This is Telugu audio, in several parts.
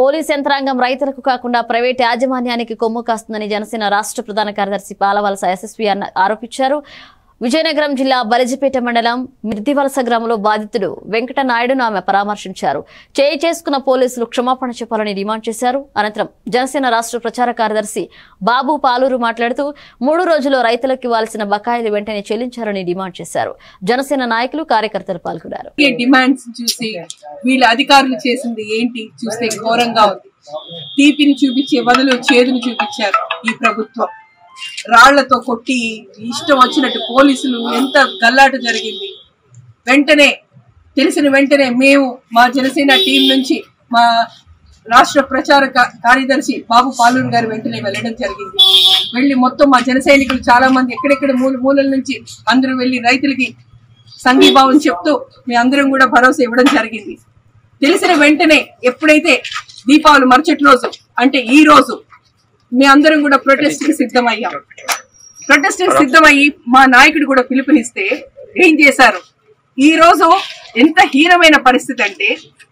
పోలీస్ యంత్రాంగం రైతులకు కాకుండా ప్రైవేట్ యాజమాన్యానికి కొమ్ము కాస్తుందని జనసేన రాష్ట్ర ప్రధాన కార్యదర్శి పాలవలస ఎస్ఎస్పీ అన్న ఆరోపించారు విజయనగరం జిల్లా బలిజిపేట మండలం మిర్దివలస గ్రామంలో బాధితుడు వెంకట నాయుడును ఆమె పరామర్శించారు చేయి చేసుకున్న పోలీసులు క్షమాపణ చెప్పాలని డిమాండ్ చేశారు అనంతరం జనసేన రాష్ట్ర ప్రచార కార్యదర్శి బాబు పాలూరు మాట్లాడుతూ మూడు రోజుల్లో రైతులకు ఇవ్వాల్సిన బకాయిలు వెంటనే చెల్లించాలని డిమాండ్ చేశారు జనసేన నాయకులు కార్యకర్తలు పాల్గొన్నారు ఈ డిమాండ్స్ చూసి వీళ్ళ అధికారులు చేసింది ఏంటి చూస్తే ఘోరంగా ఉంది తీపిని చూపించే బదులు చేదుని చూపించారు ఈ ప్రభుత్వం రాళ్లతో కొట్టి ఇష్టం వచ్చినట్టు పోలీసులు ఎంత గల్లాట జరిగింది వెంటనే తెలిసిన వెంటనే మేము మా జనసేన టీం నుంచి మా రాష్ట్ర ప్రచార కా- కార్యదర్శి బాబు పాలూరు గారు వెంటనే వెళ్ళడం జరిగింది వెళ్ళి మొత్తం మా జన సైనికులు చాలా మంది ఎక్కడెక్కడ మూల మూలల నుంచి అందరూ వెళ్ళి రైతులకి సంఘీభావం చెప్తూ మీ అందరం కూడా భరోసా ఇవ్వడం జరిగింది తెలిసిన వెంటనే ఎప్పుడైతే దీపావళి మరుసటి రోజు అంటే ఈ రోజు మీ అందరం కూడా ప్రొటెస్ట్ కి సిద్ధమయ్యాం ప్రొటెస్ట్ కి సిద్ధమయ్యి మా నాయకుడు కూడా పిలుపునిస్తే ఏం చేశారు ఈ రోజు ఎంత హీనమైన పరిస్థితి అంటే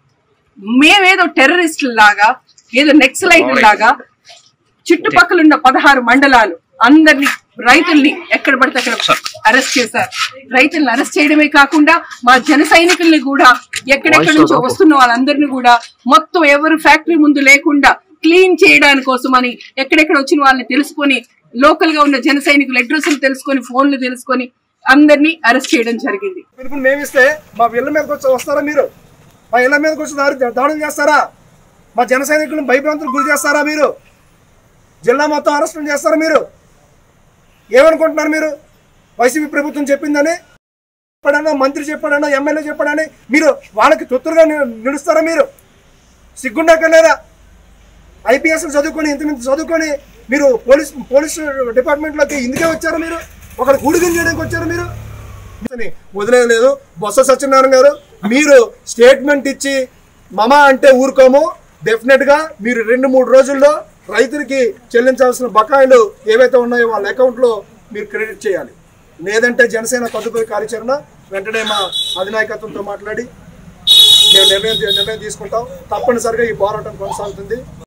మేమేదో టెర్రరిస్టుల లాగా ఏదో నెక్సలైట్ లాగా చుట్టుపక్కల ఉన్న పదహారు మండలాలు అందరిని రైతుల్ని ఎక్కడ పడితే అక్కడ అరెస్ట్ చేశారు రైతుల్ని అరెస్ట్ చేయడమే కాకుండా మా జన సైనికుల్ని కూడా ఎక్కడెక్కడి నుంచో వస్తున్న వాళ్ళందరినీ కూడా మొత్తం ఎవరు ఫ్యాక్టరీ ముందు లేకుండా క్లీన్ చేయడానికి కోసమని ఎక్కడెక్కడ వచ్చిన వాళ్ళని తెలుసుకొని లోకల్ గా ఉన్న జన సైనికుల అడ్రస్లు తెలుసుకొని ఫోన్లు తెలుసుకొని అందరినీ అరెస్ట్ చేయడం జరిగింది పిలుపుని మేమిస్తే మా ఇళ్ళ మీదకి వచ్చి వస్తారా మీరు మా ఇళ్ళ మీదకి వచ్చి దాడి దాడులు చేస్తారా మా జన సైనికులను భయభ్రాంతులకు గురి చేస్తారా మీరు జిల్లా మొత్తం అరెస్టులు చేస్తారా మీరు ఏమనుకుంటున్నారు మీరు వైసీపీ ప్రభుత్వం చెప్పిందని చెప్పాడన్నా మంత్రి చెప్పాడన్నా ఎమ్మెల్యే చెప్పాడని మీరు వాళ్ళకి తొత్తులుగా ని- నిలుస్తారా మీరు సిగ్గుండక్కర్లేదా ఐపీఎస్ చదువుకొని ఇంతమంది చదువుకొని మీరు పోలీస్ పోలీస్ డిపార్ట్మెంట్లోకి ఇందుకే వచ్చారు మీరు ఒకరు గూడిగం చేయడానికి వచ్చారు మీరు అని వదిలేదు బొత్స సత్యనారాయణ గారు మీరు స్టేట్మెంట్ ఇచ్చి మమ అంటే ఊరుకోము డెఫినెట్ గా మీరు రెండు మూడు రోజుల్లో రైతులకి చెల్లించాల్సిన బకాయిలు ఏవైతే ఉన్నాయో వాళ్ళ అకౌంట్ లో మీరు క్రెడిట్ చేయాలి లేదంటే జనసేన తదుపరి కార్యాచరణ వెంటనే మా అధినాయకత్వంతో మాట్లాడి మేము నిర్ణయం నిర్ణయం తీసుకుంటాం తప్పనిసరిగా ఈ పోరాటం కొనసాగుతుంది